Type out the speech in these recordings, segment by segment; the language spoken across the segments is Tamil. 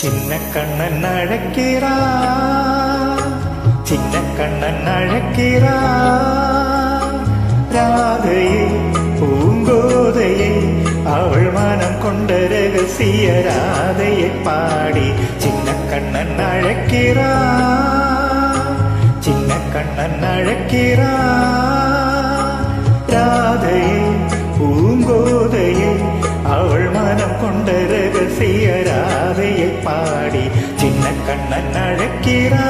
சின்ன கண்ணன் அழைக்கிறா சின்ன கண்ணன் அழைக்கிறா ராதையை பூங்கோதையை அவள் மனம் கொண்ட ரகசிய ராதையை பாடி சின்ன கண்ணன் அழைக்கிறா சின்ன கண்ணன் அழைக்கிறா ராதையை பூங்கோதையை அவள் மனம் கொண்ட ரகசிய ராதையை பாடி சின்ன கண்ணன் அழைக்கிறா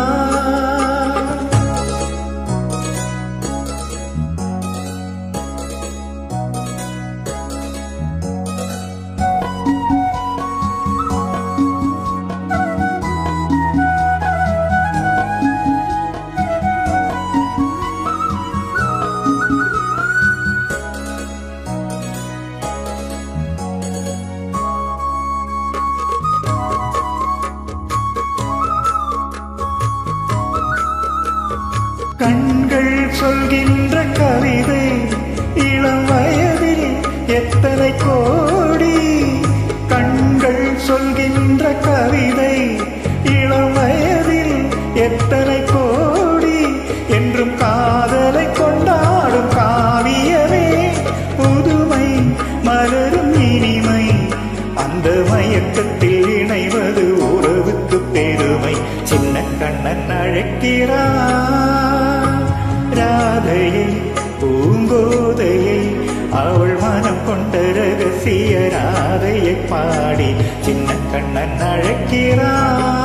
கண்கள் சொல்கின்ற கவிதை இளம் வயதில் எத்தனை கோடி கண்கள் சொல்கின்ற கவிதை இளம் வயதில் எத்தனை கோடி என்றும் காதலை கொண்டாடும் காவியமே புதுமை மலரும் இனிமை அந்த மயக்கத்தில் இணைவது உறவுக்கு பெருமை சின்ன கண்ணன் அழைக்கிறா ராதையை பூங்கோதையை அவள் மனம் கொண்ட ரகசிய ராதையை பாடி சின்ன கண்ணன் அழைக்கிறா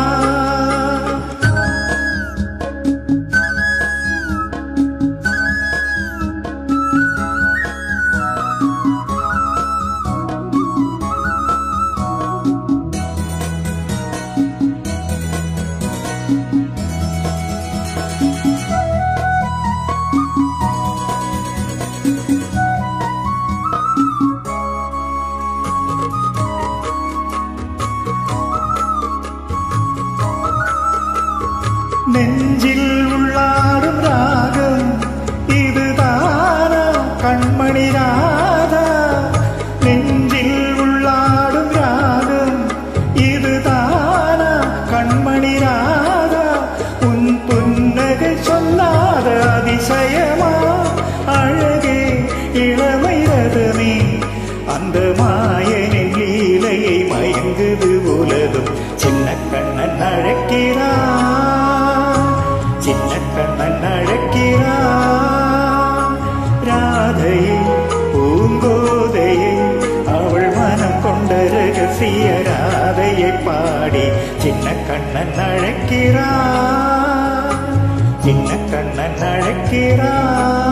நெஞ்சில் உள்ளாடும் ராகம் இதுதானா கண்மணி ராதா நெஞ்சில் உள்ளாடும் ராகம் இதுதானா கண்மணி ராதா உன் புன்னகை சொல்லாத அதிசயமா அழகே இளமை ரதமே அந்த மாயனின் லீலையை மயங்குது உலகம் சின்ன கண்ணன் அழைக்கிறா சின்ன கண்ணன் அழைக்கிறா ராதையை பூங்கோதையை அவள் மனம் கொண்ட ரகசிய ராதையை பாடி சின்ன கண்ணன் அழைக்கிறா சின்ன கண்ணன் அழைக்கிறா